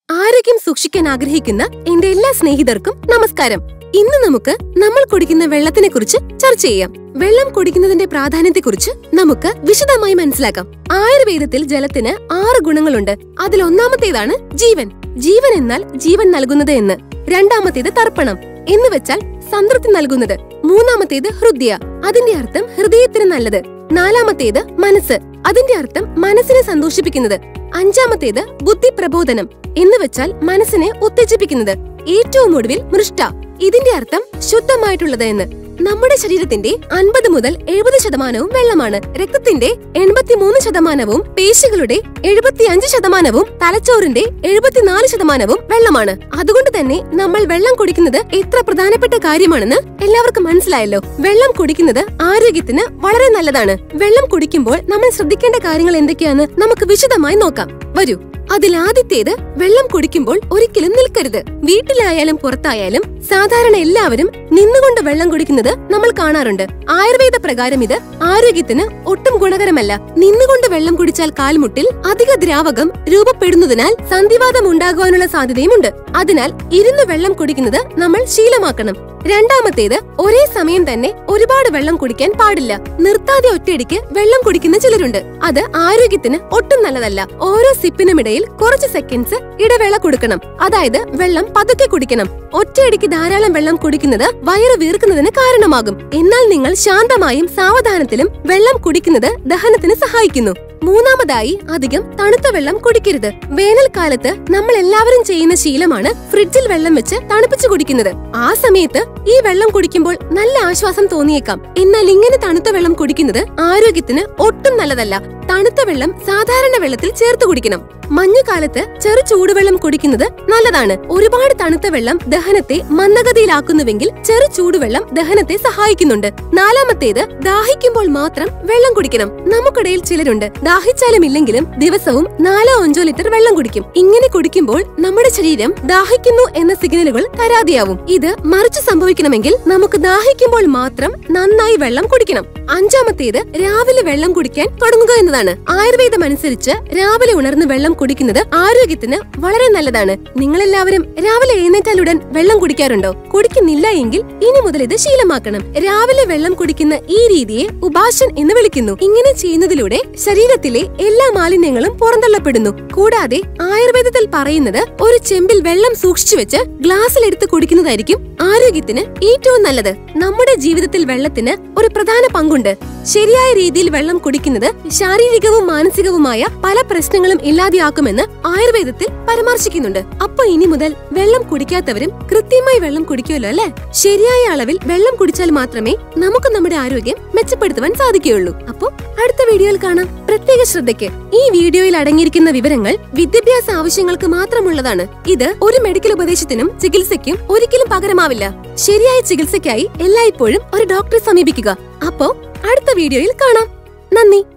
ആരോഗ്യം സൂക്ഷിക്കാൻ ആഗ്രഹിക്കുന്ന എന്റെ എല്ലാ സ്നേഹിതർക്കും നമസ്കാരം ഇന്ന് നമുക്ക് നമ്മൾ കുടിക്കുന്ന വെള്ളത്തിനെ കുറിച്ച് ചർച്ച ചെയ്യാം വെള്ളം കുടിക്കുന്നതിന്റെ പ്രാധാന്യത്തെക്കുറിച്ച് നമുക്ക് വിശദമായി മനസ്സിലാക്കാം ആയുർവേദത്തിൽ ജലത്തിന് ആറ് ഗുണങ്ങളുണ്ട് അതിൽ ഒന്നാമത്തേതാണ് ജീവൻ ജീവൻ എന്നാൽ ജീവൻ നൽകുന്നത് എന്ന് രണ്ടാമത്തേത് തർപ്പണം എന്ന് വെച്ചാൽ സംതൃപ്തി നൽകുന്നത് മൂന്നാമത്തേത് ഹൃദയ അതിന്റെ അർത്ഥം ഹൃദയത്തിന് നല്ലത് നാലാമത്തേത് മനസ്സ് അതിന്റെ അർത്ഥം മനസ്സിനെ സന്തോഷിപ്പിക്കുന്നത് അഞ്ചാമത്തേത് ബുദ്ധി പ്രബോധനം എന്ന് വെച്ചാൽ മനസ്സിനെ ഉത്തേജിപ്പിക്കുന്നത് ഏറ്റവും ഒടുവിൽ മൃഷ്ട ഇതിന്റെ അർത്ഥം ശുദ്ധമായിട്ടുള്ളത് എന്ന് നമ്മുടെ ശരീരത്തിന്റെ അൻപത് മുതൽ എഴുപത് ശതമാനവും വെള്ളമാണ് രക്തത്തിന്റെ എൺപത്തിമൂന്ന് ശതമാനവും പേശികളുടെ എഴുപത്തിയഞ്ച് ശതമാനവും തലച്ചോറിന്റെ എഴുപത്തിനാല് ശതമാനവും വെള്ളമാണ് അതുകൊണ്ട് തന്നെ നമ്മൾ വെള്ളം കുടിക്കുന്നത് എത്ര പ്രധാനപ്പെട്ട കാര്യമാണെന്ന് എല്ലാവർക്കും മനസ്സിലായല്ലോ വെള്ളം കുടിക്കുന്നത് ആരോഗ്യത്തിന് വളരെ നല്ലതാണ് വെള്ളം കുടിക്കുമ്പോൾ നമ്മൾ ശ്രദ്ധിക്കേണ്ട കാര്യങ്ങൾ എന്തൊക്കെയാന്ന് നമുക്ക് വിശദമായി നോക്കാം വരൂ അതിലാദ്യത്തേത് വെള്ളം കുടിക്കുമ്പോൾ ഒരിക്കലും നിൽക്കരുത് വീട്ടിലായാലും പുറത്തായാലും സാധാരണ എല്ലാവരും നിന്നുകൊണ്ട് വെള്ളം കുടിക്കുന്നത് നമ്മൾ കാണാറുണ്ട് ആയുർവേദ പ്രകാരം ഇത് ആരോഗ്യത്തിന് ഒട്ടും ഗുണകരമല്ല നിന്നുകൊണ്ട് വെള്ളം കുടിച്ചാൽ കാൽമുട്ടിൽ അധിക ദ്രാവകം രൂപപ്പെടുന്നതിനാൽ സന്ധിവാദം ഉണ്ടാകുവാനുള്ള സാധ്യതയുമുണ്ട് അതിനാൽ ഇരുന്ന് വെള്ളം കുടിക്കുന്നത് നമ്മൾ ശീലമാക്കണം രണ്ടാമത്തേത് ഒരേ സമയം തന്നെ ഒരുപാട് വെള്ളം കുടിക്കാൻ പാടില്ല നിർത്താതെ ഒറ്റയടിക്ക് വെള്ളം കുടിക്കുന്ന ചിലരുണ്ട് അത് ആരോഗ്യത്തിന് ഒട്ടും നല്ലതല്ല ഓരോ സിപ്പിനുമിടയിൽ കുറച്ച് സെക്കൻഡ്സ് ഇടവേള കൊടുക്കണം അതായത് വെള്ളം പതുക്കെ കുടിക്കണം ഒറ്റയടിക്ക് ധാരാളം വെള്ളം കുടിക്കുന്നത് വയറ് വീർക്കുന്നതിന് കാരണമാകും എന്നാൽ നിങ്ങൾ ശാന്തമായും സാവധാനത്തിലും വെള്ളം കുടിക്കുന്നത് ദഹനത്തിന് സഹായിക്കുന്നു മൂന്നാമതായി അധികം തണുത്ത വെള്ളം കുടിക്കരുത് വേനൽക്കാലത്ത് നമ്മൾ എല്ലാവരും ചെയ്യുന്ന ശീലമാണ് ഫ്രിഡ്ജിൽ വെള്ളം വെച്ച് തണുപ്പിച്ചു കുടിക്കുന്നത് ആ സമയത്ത് ഈ വെള്ളം കുടിക്കുമ്പോൾ നല്ല ആശ്വാസം തോന്നിയേക്കാം എന്നാൽ ഇങ്ങനെ തണുത്ത വെള്ളം കുടിക്കുന്നത് ആരോഗ്യത്തിന് ഒട്ടും നല്ലതല്ല തണുത്ത വെള്ളം സാധാരണ വെള്ളത്തിൽ ചേർത്ത് കുടിക്കണം മഞ്ഞുകാലത്ത് ചെറു ചൂടുവെള്ളം കുടിക്കുന്നത് നല്ലതാണ് ഒരുപാട് തണുത്ത വെള്ളം ദഹനത്തെ മന്ദഗതിയിലാക്കുന്നുവെങ്കിൽ ചെറു ചൂടുവെള്ളം ദഹനത്തെ സഹായിക്കുന്നുണ്ട് നാലാമത്തേത് ദാഹിക്കുമ്പോൾ മാത്രം വെള്ളം കുടിക്കണം നമുക്കിടയിൽ ചിലരുണ്ട് ദാഹിച്ചാലും ഇല്ലെങ്കിലും ദിവസവും നാലോ അഞ്ചോ ലിറ്റർ വെള്ളം കുടിക്കും ഇങ്ങനെ കുടിക്കുമ്പോൾ നമ്മുടെ ശരീരം ദാഹിക്കുന്നു എന്ന സിഗ്നലുകൾ തരാതെയാവും ഇത് മറിച്ച് സംഭവിക്കണമെങ്കിൽ നമുക്ക് ദാഹിക്കുമ്പോൾ മാത്രം നന്നായി വെള്ളം കുടിക്കണം അഞ്ചാമത്തേത് രാവിലെ വെള്ളം കുടിക്കാൻ തുടങ്ങുക എന്നതാണ് ആയുർവേദം അനുസരിച്ച് രാവിലെ ഉണർന്ന് വെള്ളം കുടിക്കുന്നത് ആരോഗ്യത്തിന് വളരെ നല്ലതാണ് നിങ്ങളെല്ലാവരും രാവിലെ എഴുന്നേറ്റാലുടൻ വെള്ളം കുടിക്കാറുണ്ടോ കുടിക്കുന്നില്ല എങ്കിൽ ഇനി മുതൽ ഇത് ശീലമാക്കണം രാവിലെ വെള്ളം കുടിക്കുന്ന ഈ രീതിയെ ഉപാശൻ എന്ന് വിളിക്കുന്നു ഇങ്ങനെ ചെയ്യുന്നതിലൂടെ ശരീരത്തിലെ എല്ലാ മാലിന്യങ്ങളും പുറന്തള്ളപ്പെടുന്നു കൂടാതെ ആയുർവേദത്തിൽ പറയുന്നത് ഒരു ചെമ്പിൽ വെള്ളം സൂക്ഷിച്ചു വെച്ച് ഗ്ലാസ്സിലെടുത്ത് കുടിക്കുന്നതായിരിക്കും ആരോഗ്യത്തിന് ഏറ്റവും നല്ലത് നമ്മുടെ ജീവിതത്തിൽ വെള്ളത്തിന് ഒരു പ്രധാന പങ്കുണ്ട് ശരിയായ രീതിയിൽ വെള്ളം കുടിക്കുന്നത് ശാരീരികവും മാനസികവുമായ പല പ്രശ്നങ്ങളും ഇല്ലാതെയാക്കുമെന്ന് ആയുർവേദത്തിൽ പരാമർശിക്കുന്നുണ്ട് അപ്പൊ ഇനി മുതൽ വെള്ളം കുടിക്കാത്തവരും കൃത്യമായി വെള്ളം കുടിക്കുമല്ലോ അല്ലെ ശരിയായ അളവിൽ വെള്ളം കുടിച്ചാൽ മാത്രമേ നമുക്ക് നമ്മുടെ ആരോഗ്യം മെച്ചപ്പെടുത്തുവാൻ സാധിക്കുകയുള്ളൂ അപ്പൊ അടുത്ത വീഡിയോയിൽ കാണാം പ്രത്യേക ശ്രദ്ധയ്ക്ക് ഈ വീഡിയോയിൽ അടങ്ങിയിരിക്കുന്ന വിവരങ്ങൾ വിദ്യാഭ്യാസ ആവശ്യങ്ങൾക്ക് മാത്രമുള്ളതാണ് ഇത് ഒരു മെഡിക്കൽ ഉപദേശത്തിനും ചികിത്സയ്ക്കും ഒരിക്കലും പകരമാവില്ല ശരിയായ ചികിത്സയ്ക്കായി എല്ലായ്പ്പോഴും ഒരു ഡോക്ടറെ സമീപിക്കുക അപ്പോ അടുത്ത വീഡിയോയിൽ കാണാം നന്ദി